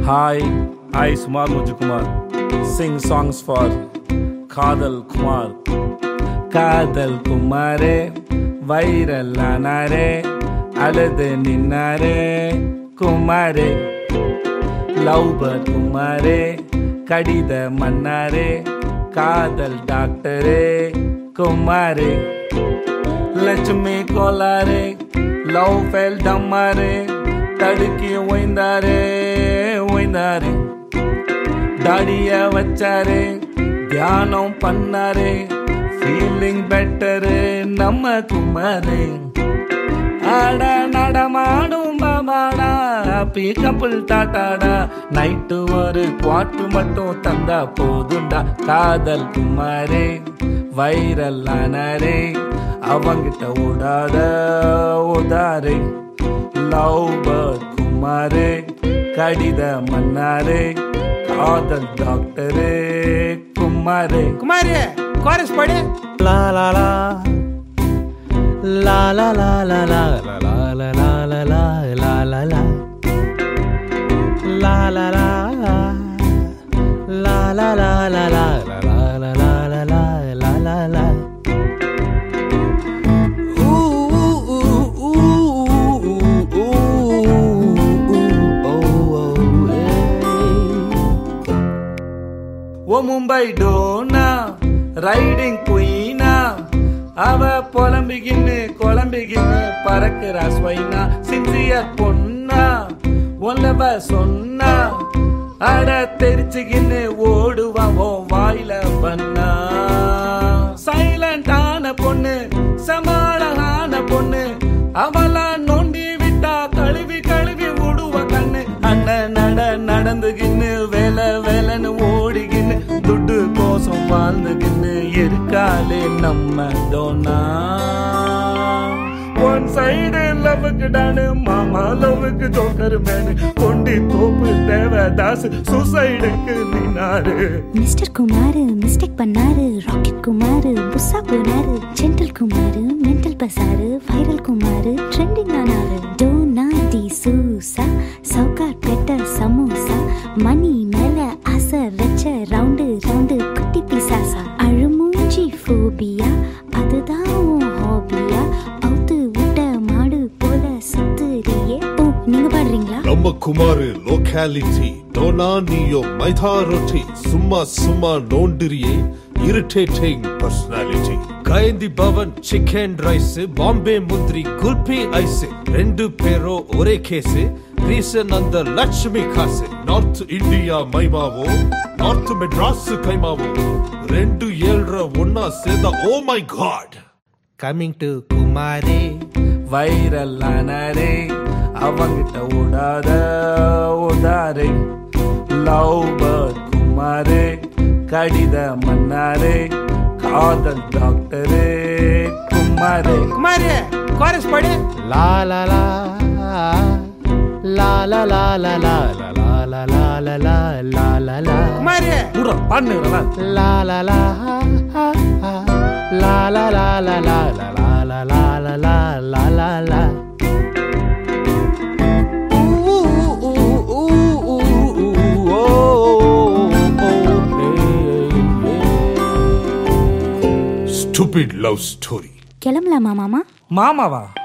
Hi, I Sumar Mujukumar. Sing songs for Kadal Kumar. காதல் குமாரே viral ஆனாரே அழுது நின்னாரே குமாரே love bird குமாரே கடித மன்னாரே காதல் டாக்டரே குமாரே லட்சுமி கோலாரே லவ் ஃபெல் டம்மாரே தடுக்கி ஓய்ந்தாரே ஓய்ந்தாரே தாடிய வச்சாரே தியானம் பண்ணாரே ஃபீலிங் பெட்டரு நம்ம குமாரே ஆட நடமாடும் பாபாடா ஹாப்பி கப்புள் டாட்டாடா நைட்டு ஒரு குவாட்டு மட்டும் தந்தா போதுண்டா காதல் குமாரே வைரல் ஆனாரே அவங்கிட்ட ஓடாத உதாரே லவ் பேர்ட் குமாரே கடித மன்னாரே காதல் டாக்டரே குமாரே குமாரி கோரஸ் பாடு La la la La la la la la la la la la la la la la la La la la La la la la la la la la la la la la la la Ooh, ooh, ooh, ooh, ooh, ooh, oh, hey. ஓ Mumbai Dona riding குயினா அவ புலம்பிக்கின்னு குழம்பிக்கின்னு பறக்குறா ஸ்வைனா sincere பொண்ணா ஒல்லவ சொன்னா அட தெரிச்சுக்கின்னு ஓடுவான் உன் வாயில பண்ணா சைலண்டான பொண்ணு சமாளகான பொண்ணு அவளா நோண்டி விட்டா கழுவி கழுவி விடுவ கண்ணு அண்ணன் நட நடந்துகின்னு வேலை வேலைன்னு ஓடிக்கின்னு துட்டு கோசம் வாழ்ந்துகின்னு இருக்காளே நம்ம டோனா ஒன் சைடு லவ்வுக்கு டானு மாமா லவ்வுக்கு ஜோக்கர் மேனு கொண்டி தோப்பு தேவதாஸ் சூசைடுக்கு நின்னாரு மிஸ்டர் குமார் மிஸ்டேக் பண்ணாரு ராக்கெட் குமார் புஸ்ஸா போனாரு ஜென்டல் குமார் மென்டல் பசாரு வைரல் குமார் ட்ரெண்டிங் ஆனாரு Dona D Souza Sowcarpet samosa மணி மேல ஆசை வச்ச ரவுண்டு ரவுண்டு குட்டி பிசாசா அழுமூஞ்சி ஃபோபியா அதுதான் உன் ஹாபியா அவுத்து விட்ட மாடு போல சுத்துறியே ஓ நீங்க பாடுறீங்களா நம்ம குமாரு லோகாலிட்டி டோனா நீயோ மைதாரொட்டி சும்மா சும்மா நோண்டிரியே இரிட்டேட்டிங் பர்சனாலிட்டி கைந்தி பவன் சிக்கன் ரைஸ் பாம்பே முந்திரி குல்பி ஐஸ் ரெண்டு பேரோ ஒரே கேஸ் ரீசன் அந்த லட்சுமி காசு நார்த் இந்தியா மைமாவோ நார்த் மெட்ராஸ் கைமாவோ ரெண்டு ஏழ்ற ஒன்னா சேர்ந்தா oh my God coming to குமாரே வைரல் ஆனாரே அவங்கிட்ட ஓடாத உதாரே லவ் பேர்ட் குமாரே கடித மன்னாரே காதல் டாக்டரே குமாரே குமாரி கோரஸ் பாடு லா லா லா லா லா லா லா லா லா லா லா லா லா லா லா லா குமாரி பூரா பண்ணுறா La la la la la la la la la la la la la la la la la stupid love story கிளம்பலாமா மாமா மாமாவா